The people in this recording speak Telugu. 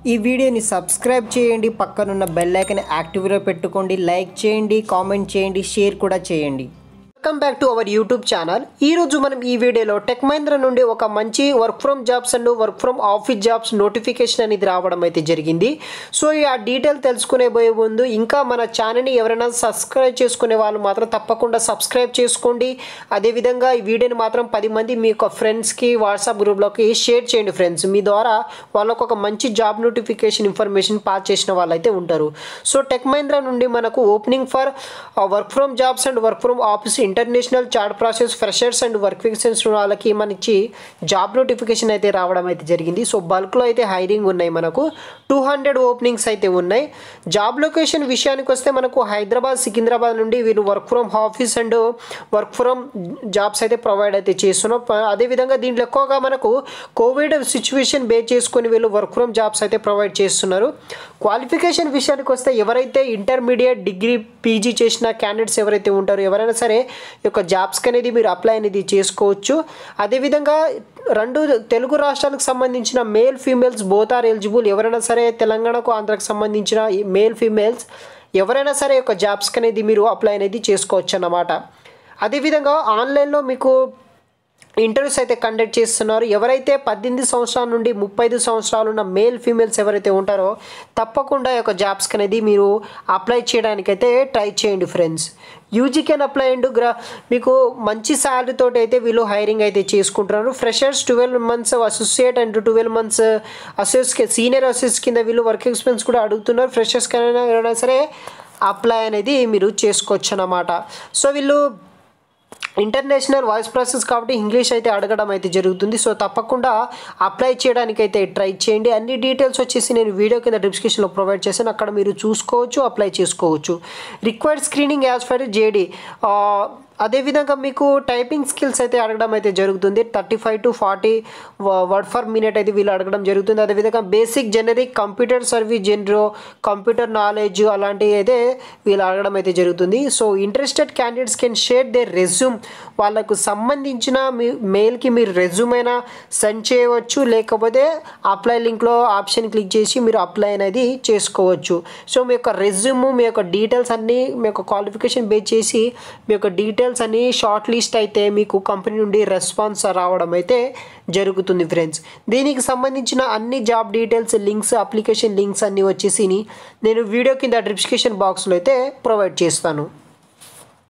ఈ వీడియోని సబ్స్క్రైబ్ చేయండి పక్కనున్న బెల్ ఐకన్ యాక్టివ్లో పెట్టుకోండి లైక్ చేయండి కామెంట్ చేయండి షేర్ కూడా చేయండి welcome back to our YouTube channel ఈ రోజు మనం ఈ వీడియోలో టెక్ మహీంద్రా నుండి ఒక మంచి work from jobs and work from office jobs notification అనేది రావడం అయితే జరిగింది సో ఈ ఆ డీటెయిల్ తెలుసుకునే పోయే ముందు ఇంకా మన ఛానల్ని ఎవరైనా సబ్స్క్రైబ్ చేసుకునే వాళ్ళు మాత్రం తప్పకుండా సబ్స్క్రైబ్ చేసుకోండి అదేవిధంగా ఈ వీడియోని మాత్రం పది మంది మీ యొక్క ఫ్రెండ్స్కి వాట్సాప్ గ్రూప్లోకి షేర్ చేయండి ఫ్రెండ్స్ మీ ద్వారా వాళ్ళకు ఒక మంచి జాబ్ నోటిఫికేషన్ ఇన్ఫర్మేషన్ పాస్ చేసిన వాళ్ళైతే ఉంటారు సో టెక్ మహీంద్రా నుండి మనకు opening for work from jobs and work from office international chart process freshers and work experience వాళ్ళకి మనకి జాబ్ నోటిఫికేషన్ అయితే రావడం అయితే జరిగింది సో బల్క్లో అయితే హైరింగ్ ఉన్నాయి మనకు టూ హండ్రెడ్ ఓపెనింగ్స్ అయితే ఉన్నాయి జాబ్ లొకేషన్ విషయానికి వస్తే మనకు హైదరాబాద్ సికింద్రాబాద్ నుండి వీళ్ళు work from office and work from jobs అయితే ప్రొవైడ్ అయితే చేస్తున్నాం ప- అదేవిధంగా దీంట్లో ఎక్కువగా మనకు కోవిడ్ సిచ్యువేషన్ బేస్ చేసుకొని వీళ్ళు వర్క్ ఫ్రమ్ జాబ్స్ అయితే ప్రొవైడ్ చేస్తున్నారు క్వాలిఫికేషన్ విషయానికి వస్తే ఎవరైతే ఇంటర్మీడియట్ డిగ్రీ పీజీ చేసిన క్యాండిడేట్స్ ఎవరైతే ఉంటారో ఎవరైనా సరే ఈ యొక్క జాబ్స్కి అనేది మీరు అప్లై అనేది చేసుకోవచ్చు అదేవిధంగా రెండు తెలుగు రాష్ట్రాలకు సంబంధించిన male females both are eligible ఎవరైనా సరే తెలంగాణకు ఆంధ్రాకు సంబంధించిన ఈ మేల్ ఫీమేల్స్ ఎవరైనా సరే ఈ యొక్క జాబ్స్కి అనేది మీరు అప్లై అనేది చేసుకోవచ్చు అన్నమాట అదేవిధంగా ఆన్లైన్లో మీకు ఇంటర్వ్యూస్ అయితే కండక్ట్ చేస్తున్నారు ఎవరైతే పద్దెనిమిది సంవత్సరాల నుండి ముప్పై ఐదు సంవత్సరాలు ఉన్న మేల్ ఫీమేల్స్ ఎవరైతే ఉంటారో తప్పకుండా ఈ యొక్క జాబ్స్కి అనేది మీరు అప్లై చేయడానికైతే ట్రై చేయండి friends UG can apply and గ్రా మీకు మంచి శాలరీ తోటి అయితే వీళ్ళు హైరింగ్ అయితే చేసుకుంటున్నారు freshers twelve months associate and twelve months associate senior associates కింద వీళ్ళు వర్క్ ఎక్స్పీరియన్స్ కూడా అడుగుతున్నారు ఫ్రెషర్స్ కైనా ఎవరైనా సరే అప్లై అనేది మీరు చేసుకోవచ్చు అన్నమాట సో వీళ్ళు ఇంటర్నేషనల్ వాయిస్ ప్రాసెస్ కాబట్టి ఇంగ్లీష్ అయితే అడగడం అయితే జరుగుతుంది సో తప్పకుండా అప్లై చేయడానికి అయితే ట్రై చేయండి అన్ని డీటెయిల్స్ వచ్చేసి నేను వీడియో కింద డిస్క్రిప్షన్లో ప్రొవైడ్ చేశాను అక్కడ మీరు చూసుకోవచ్చు అప్లై చేసుకోవచ్చు required screening as per JD అదేవిధంగా మీకు టైపింగ్ స్కిల్స్ అయితే అడగడం అయితే జరుగుతుంది thirty five to forty word per minute అయితే వీళ్ళు అడగడం జరుగుతుంది అదేవిధంగా బేసిక్ జనరిక్ కంప్యూటర్ సర్వీస్ జనరో కంప్యూటర్ నాలెడ్జ్ అలాంటివి అయితే వీళ్ళు అడగడం అయితే జరుగుతుంది so interested candidates can share their resume వాళ్ళకు సంబంధించిన మీ మెయిల్కి మీరు రెజ్యూమ్ అయినా సెండ్ చేయవచ్చు లేకపోతే అప్లై లింక్లో ఆప్షన్ క్లిక్ చేసి మీరు అప్లై అనేది చేసుకోవచ్చు సో మీ యొక్క రెజ్యూమ్ మీ యొక్క డీటెయిల్స్ అన్నీ మీ యొక్క క్వాలిఫికేషన్ బేస్ చేసి మీ యొక్క డీటెయిల్స్ అన్ని షార్ట్ లిస్ట్ అయితే మీకు కంపెనీ నుండి రెస్పాన్స్ రావడం అయితే జరుగుతుంది ఫ్రెండ్స్ దీనికి సంబంధించిన అన్ని job details links application links అన్నీ వచ్చేసి నేను వీడియో కింద డిస్క్రిప్షన్ బాక్స్లో అయితే ప్రొవైడ్ చేస్తాను